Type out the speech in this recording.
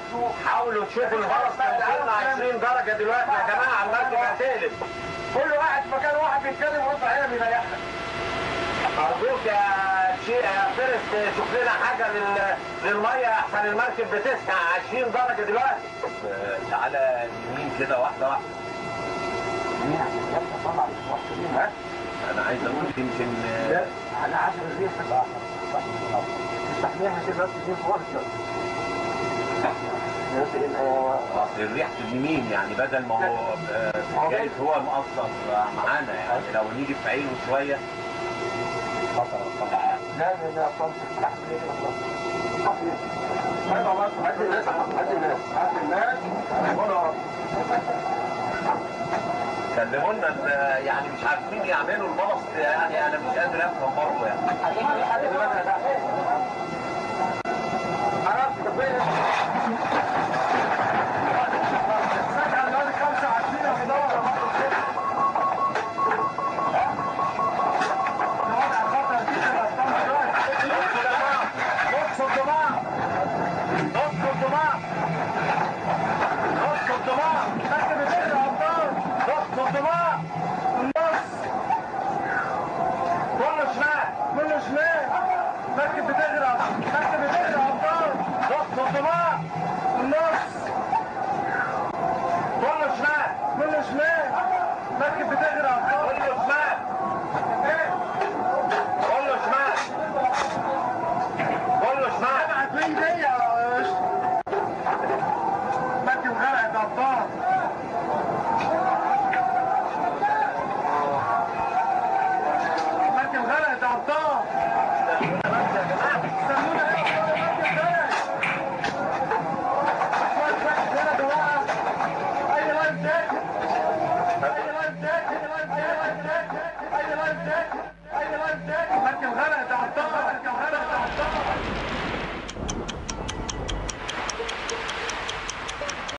السوق حاولوا تشوفوا الغلط وصلنا 20 درجه دلوقتي يا جماعه المركب هتقلب كل واحد في مكان واحد بيتكلم ورفع هنا بيريحنا ارجوك يا شيء يا فارس شوف لنا حاجه لل... للميه احسن المركب بتسقع 20 درجه دلوقتي تعالى يمين كده واحده واحده مين عشان طبعا مش محسوبين ها انا عايز اقول يمكن لا على عشر الريح تستحملها كده بس دي فرصه بس ال- اصل الريح في اليمين يعني بدل ما هو آه، جايز هو مقصر معانا يعني لو نيجي في عينه شويه خطر طبعا لا لا لا خلاص تستحمل كده خلاص ايوه بس هات الناس هات الناس هات الناس وانا كلموا لنا ال- يعني مش عارفين يعملوا البلص يعني انا مش قادر افهم برضه يعني هتيجي حد دلوقتي ده خلاص كفايه السكن دلوقتي 25 يا مدور الوضع خطر جدا اصلا دلوقتي نص الدماغ نص الدماغ نص الدماغ لكن بتجري ابطال نص الدماغ النص كله شمال كله شمال مركب بتغرق مركب بتغرق ابطال نص الدماغ النص كله شمال كله شمال مركب بتغرق ابطال كله شمال